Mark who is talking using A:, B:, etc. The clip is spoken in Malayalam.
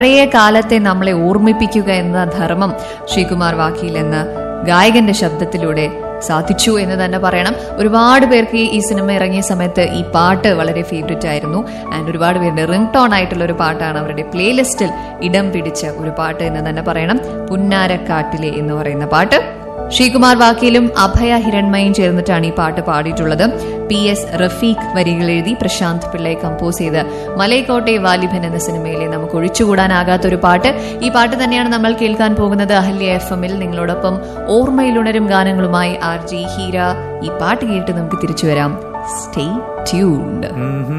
A: പഴയ കാലത്തെ നമ്മളെ ഓർമ്മിപ്പിക്കുക എന്ന ധർമ്മം ശ്രീകുമാർ വാക്കീൽ എന്ന ഗായകന്റെ ശബ്ദത്തിലൂടെ സാധിച്ചു എന്ന് തന്നെ പറയണം ഒരുപാട് പേർക്ക് ഈ- ഈ സിനിമ ഇറങ്ങിയ സമയത്ത് ഈ പാട്ട് വളരെ ഫേവറേറ്റ് ആയിരുന്നു ആൻഡ് ഒരുപാട് പേരുടെ റിംഗ് ടോൺ ആയിട്ടുള്ള ഒരു പാട്ടാണ് അവരുടെ പ്ലേലിസ്റ്റിൽ ഇടം പിടിച്ച ഒരു പാട്ട് എന്ന് തന്നെ പറയണം പുന്നാരക്കാട്ടിലെ എന്ന് പറയുന്ന പാട്ട് ശ്രീകുമാർ വാക്കിയിലും അഭയ ഹിരൺമയും ചേർന്നിട്ടാണ് ഈ പാട്ട് പാടിയിട്ടുള്ളത് പി എസ് റഫീഖ് വരികൾ എഴുതി പ്രശാന്ത് പിള്ളയെ കമ്പോസ് ചെയ്ത് മലൈക്കോട്ടെ വാലിബൻ എന്ന സിനിമയിലെ നമുക്ക് ഒഴിച്ചുകൂടാനാകാത്ത ഒരു പാട്ട് ഈ പാട്ട് തന്നെയാണ് നമ്മൾ കേൾക്കാൻ പോകുന്നത് അഹല്യ എഫ് എമ്മിൽ നിങ്ങളോടൊപ്പം ഓർമ്മയിലുണരും ഗാനങ്ങളുമായി ആർ ജി ഹീര ഈ പാട്ട് കേട്ട് നമുക്ക് തിരിച്ചു വരാം സ്റ്റേ ട്യൂൺഡ്